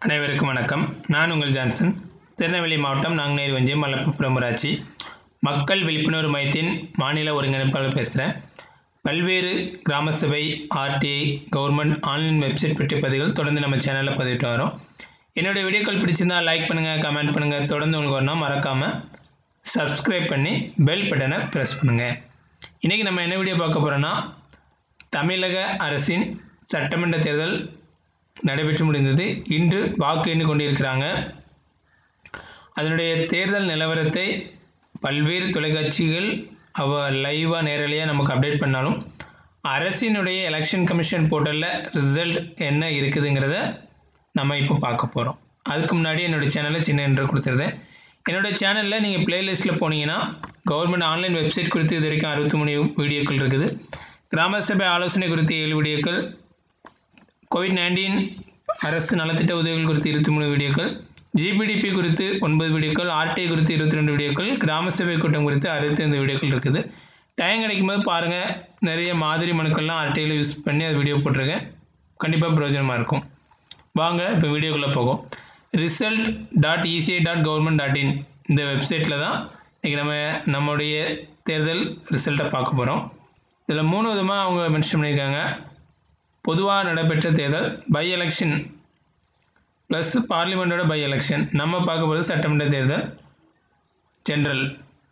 அனைவருக்கும் வணக்கம் நான் உங்கள் ஜான்சன் திருநெல்வேலி மாவட்டம் நாங்குநேரி ஒன்றியம் மலப்புப்புறம் ஊராட்சி மக்கள் விழிப்புணர்வு மையத்தின் மாநில ஒருங்கிணைப்பாளர் பேசுகிறேன் பல்வேறு கிராம சபை ஆர்டிஐ கவர்மெண்ட் ஆன்லைன் வெப்சைட் பற்றிய பதிவுகள் தொடர்ந்து நம்ம சேனலில் பதிவிட்டு வரோம் என்னுடைய வீடியோக்கள் பிடிச்சிருந்தா லைக் பண்ணுங்கள் கமெண்ட் பண்ணுங்கள் தொடர்ந்து உங்களுக்கு வரணும் மறக்காமல் சப்ஸ்கிரைப் பண்ணி பெல் பட்டனை ப்ரெஸ் பண்ணுங்கள் இன்றைக்கி நம்ம என்ன வீடியோ பார்க்க போகிறோன்னா தமிழக அரசின் சட்டமன்ற தேர்தல் நடைபெற்று முடிந்தது இன்று வாக்கு எண்ணி கொண்டிருக்கிறாங்க அதனுடைய தேர்தல் நிலவரத்தை பல்வேறு தொலைக்காட்சிகள் அவ லைவாக நேரலையாக நமக்கு அப்டேட் பண்ணாலும் அரசினுடைய எலெக்ஷன் கமிஷன் போர்ட்டலில் ரிசல்ட் என்ன இருக்குதுங்கிறத நம்ம இப்போ பார்க்க போகிறோம் அதுக்கு முன்னாடி என்னோடய சேனலில் சின்ன என்று கொடுத்துருந்தேன் என்னோடய சேனலில் நீங்கள் பிளேலிஸ்ட்டில் போனீங்கன்னா கவர்மெண்ட் ஆன்லைன் வெப்சைட் குறித்து இது வரைக்கும் அறுபத்தி மூணு வீடியோக்கள் இருக்குது கிராம சபை ஆலோசனை குறித்து ஏழு வீடியோக்கள் கோவிட் நைன்டீன் அரசு நலத்திட்ட உதவிகள் குறித்து இருபத்தி மூணு வீடியோக்கள் ஜிபிடிபி குறித்து ஒன்பது வீடியோக்கள் ஆர்டிஐ குறித்து இருபத்தி ரெண்டு வீடியோக்கள் கிராம சபை கூட்டம் குறித்து அறுபத்தைந்து வீடியோக்கள் இருக்குது டைம் கிடைக்கும் போது பாருங்கள் நிறைய மாதிரி மனுக்கள்லாம் ஆர்டிஐயில் யூஸ் பண்ணி அது வீடியோ போட்டிருக்கேன் கண்டிப்பாக பிரயோஜனமாக இருக்கும் வாங்க இப்போ வீடியோக்குள்ளே போகும் result dot ECI dot government dot in இந்த வெப்சைட்டில் தான் இன்றைக்கி நம்ம நம்முடைய தேர்தல் ரிசல்ட்டை பார்க்க போகிறோம் இதில் மூணு விதமாக அவங்க மென்ஷன் பண்ணியிருக்காங்க பொதுவாக நடைபெற்ற தேர்தல் பை எலெக்ஷன் ப்ளஸ் பார்லிமெண்ட்டோட பை எலெக்ஷன் நம்ம பார்க்க போகிறது சட்டமன்ற தேர்தல் ஜென்ரல்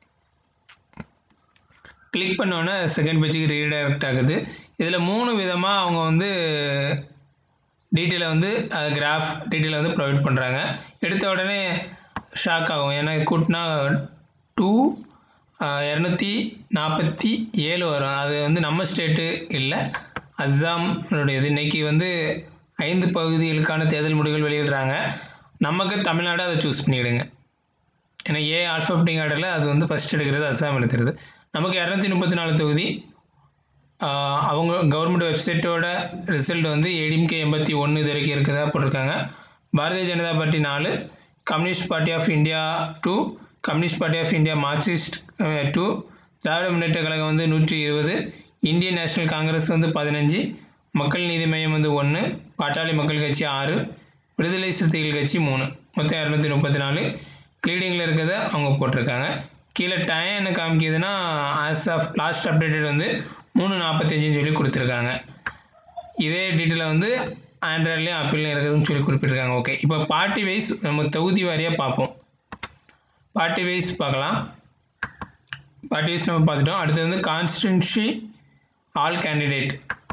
கிளிக் பண்ணோன்னே செகண்ட் பேஜுக்கு ரீடைரக்ட் ஆகுது இதில் மூணு விதமாக அவங்க வந்து டீட்டெயிலை வந்து அது கிராஃப் டீட்டெயிலை வந்து ப்ரொவைட் பண்ணுறாங்க எடுத்த உடனே ஷாக் ஆகும் ஏன்னா கூட்டினா டூ இரநூத்தி நாற்பத்தி ஏழு வரும் அது வந்து நம்ம ஸ்டேட்டு இல்லை அஸ்ஸாம்னுடையது இன்றைக்கி வந்து ஐந்து பகுதிகளுக்கான தேர்தல் முடிவுகள் வெளியிடுறாங்க நமக்கு தமிழ்நாடு அதை சூஸ் பண்ணிவிடுங்க ஏன்னா ஏ ஆல்ஃபபெட்டிக் ஆர்டரில் அது வந்து ஃபஸ்ட் எடுக்கிறது அஸ்ஸாம் எடுக்கிறது நமக்கு இரநூத்தி முப்பத்தி நாலு தொகுதி அவங்க கவர்மெண்ட் வெப்சைட்டோட ரிசல்ட் வந்து ஏடிஎம்கே எண்பத்தி ஒன்று இது வரைக்கும் இருக்கிறதா போட்டிருக்காங்க பாரதிய ஜனதா பார்ட்டி நாலு communist party of India two communist party of India Marxist two Dravida Munnetra Kazhagam வந்து நூற்றி இருபது இந்தியன் நேஷனல் காங்கிரஸ் வந்து பதினஞ்சு மக்கள் நீதி மையம் வந்து ஒன்று பாட்டாளி மக்கள் கட்சி ஆறு விடுதலை சிறுத்தைகள் கட்சி மூணு மொத்தம் இரநூத்தி முப்பத்தி நாலு லீடிங்கில் இருக்கிறத அவங்க போட்டிருக்காங்க கீழே டைம் என்ன காமிக்கிதுன்னா ஆஸ் ஆஃப் லாஸ்ட் அப்டேட்டட் வந்து மூணு நாற்பத்தஞ்சுன்னு சொல்லி கொடுத்துருக்காங்க இதே டீட்டெயிலை வந்து ஆண்ட்ராய்ட்லேயும் ஆப்பிள்லையும் இருக்குதுன்னு சொல்லி குறிப்பிட்டிருக்காங்க ஓகே இப்போ பார்ட்டி வைஸ் நம்ம தொகுதி வாரியாக பார்ப்போம் பார்ட்டி வைஸ் பார்க்கலாம் பார்ட்டி வைஸ் நம்ம பார்த்துட்டோம் அடுத்து வந்து கான்ஸ்டிடுன்சி ஆல் கேண்டிடேட்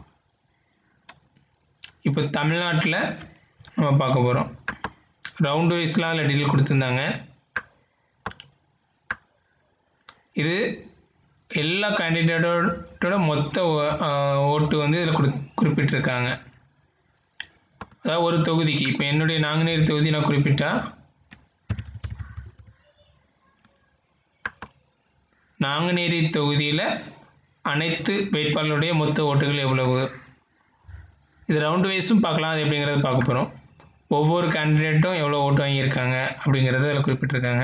இப்போ தமிழ்நாட்டில் நம்ம பார்க்க போகிறோம் ரவுண்ட் வைஸ்லாம் அதில் டீட்டெயில் கொடுத்துருந்தாங்க இது எல்லா கேண்டிடேட்டோட மொத்த ஓட்டு வந்து இதில் கொடு குறிப்பிட்டிருக்காங்க அதாவது ஒரு தொகுதிக்கு இப்போ என்னுடைய நாங்குநேரி தொகுதி நான் குறிப்பிட்டா நாங்குநேரி தொகுதியில் அனைத்து வேட்பாளருடைய மொத்த ஓட்டுகள் எவ்வளவு இது ரவுண்டு வைஸும் பார்க்கலாம் அது எப்படிங்கிறத பார்க்க போகிறோம் ஒவ்வொரு கேண்டிடேட்டும் எவ்வளோ ஓட்டு வாங்கியிருக்காங்க அப்படிங்கிறத அதில் குறிப்பிட்டிருக்காங்க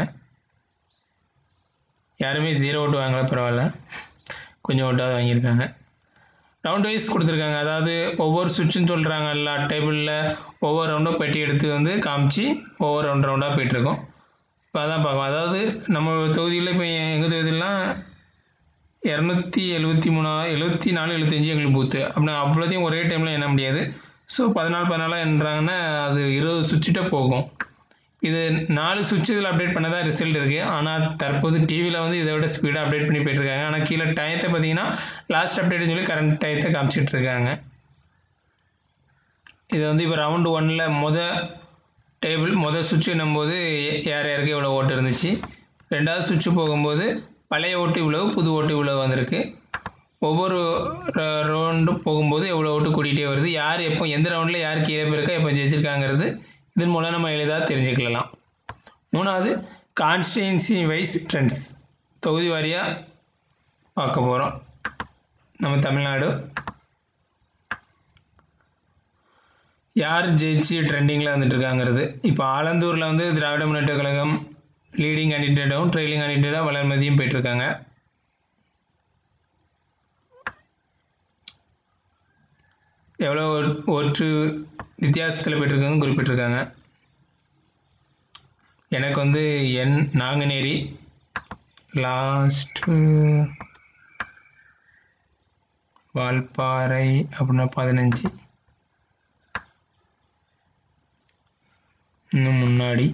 யாருமே ஜீரோ ஓட்டு வாங்கல பரவாயில்ல கொஞ்சம் ஓட்டாவது வாங்கியிருக்காங்க ரவுண்ட் வைஸ் கொடுத்துருக்காங்க அதாவது ஒவ்வொரு சுவிட்சுன்னு சொல்கிறாங்க எல்லா டேபிளில் ஒவ்வொரு ரவுண்டும் பெட்டி எடுத்து வந்து காமிச்சு ஒவ்வொரு ரவுண்ட் ரவுண்டாக போயிட்டுருக்கோம் இப்போ அதான் பார்க்கலாம் அதாவது நம்ம தொகுதியில் இப்போ எங்கள் தொகுதியிலாம் இரநூத்தி எழுபத்தி மூணா எழுபத்தி நாலு எழுபத்தஞ்சி எங்களுக்கு பூத்து அப்படின்னா அவ்வளோத்தையும் ஒரே டைமில் எண்ண முடியாது ஸோ பதினாலு பதினாலாக எண்ணுறாங்கன்னா அது இருபது சுவிட்சிட்ட போகும் இது நாலு சுவிட்ச் இதில் அப்டேட் பண்ணதாக ரிசல்ட் இருக்குது ஆனால் தற்போது டிவியில் வந்து இதை விட ஸ்பீடாக அப்டேட் பண்ணி போயிட்டுருக்காங்க ஆனால் கீழே டயத்தை பார்த்தீங்கன்னா லாஸ்ட் அப்டேட்னு சொல்லி கரண்ட் டயத்தை காமிச்சிட்டு இருக்காங்க இது வந்து இப்போ ரவுண்டு ஒனில் மொத டேபிள் மொதல் சுவிட்ச் என்னும்போது யார் யாருக்கு எவ்வளோ ஓட்டு இருந்துச்சு ரெண்டாவது சுவிட்ச் போகும்போது பழைய ஓட்டு இவ்வளவு புது ஓட்டு இவ்வளவு வந்திருக்கு ஒவ்வொரு ரவுண்டும் போகும்போது எவ்வளோ ஓட்டு கூட்டிகிட்டே வருது யார் எப்போ எந்த ரவுண்டில் யார் கீழே போயிருக்கா எப்போ ஜெயிச்சிருக்காங்கிறது இதன் மூலம் நம்ம எளிதாக தெரிஞ்சுக்கலாம் மூணாவது கான்ஸ்டியன்சி வைஸ் ட்ரெண்ட்ஸ் தொகுதி வாரியாக பார்க்க போகிறோம் நம்ம தமிழ்நாடு யார் ஜெயிச்சு ட்ரெண்டிங்கில் வந்துட்டு இருக்காங்கிறது இப்போ ஆலந்தூரில் வந்து திராவிட முன்னேற்ற கழகம் லீடிங் கேண்டிடேட்டாகவும் ட்ரெயிலிங் கேண்டிடேட்டாக வளர்மதியும் போயிட்டுருக்காங்க எவ்வளோ ஒற்று வித்தியாசத்தில் போயிட்டுருக்குன்னு குறிப்பிட்டிருக்காங்க எனக்கு வந்து என் நாங்குநேரி லாஸ்ட்டு வால்பாறை அப்படின்னா பதினஞ்சு இன்னும் முன்னாடி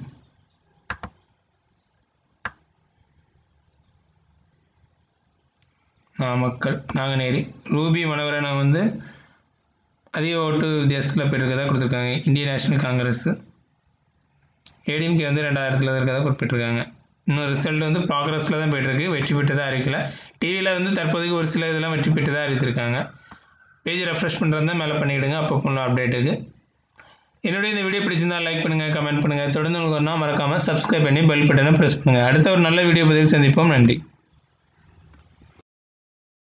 நாமக்கல் நாங்குநேரி ரூபி மனோகரனை வந்து அதிக ஓட்டு வித்தியாசத்தில் போயிட்டுருக்கதா கொடுத்துருக்காங்க இந்தியன் நேஷனல் காங்கிரஸ் ஏடிஎம்கே வந்து ரெண்டாயிரத்தில் இருக்கதா குறிப்பிட்டிருக்காங்க இன்னும் ரிசல்ட் வந்து ப்ராக்ரஸில் தான் போயிட்டுருக்கு வெற்றி பெற்றதாக அறிவிக்கல டிவியில் வந்து தற்போதைக்கு ஒரு சில இதெல்லாம் வெற்றி பெற்றதாக அறிவித்திருக்காங்க பேஜ் ரெஃப்ரெஷ் பண்ணுறது தான் மேலே பண்ணிவிடுங்க அப்பப்போ உள்ள அப்டேட்டுக்கு என்னுடைய இந்த வீடியோ பிடிச்சிருந்தால் லைக் பண்ணுங்கள் கமெண்ட் பண்ணுங்கள் தொடர்ந்து உங்களுக்கு ஒன்றா மறக்காமல் சப்ஸ்கிரைப் பண்ணி பெல் பட்டனை ப்ரெஸ் பண்ணுங்கள் அடுத்த ஒரு நல்ல வீடியோ பதில் சந்திப்போம் நன்றி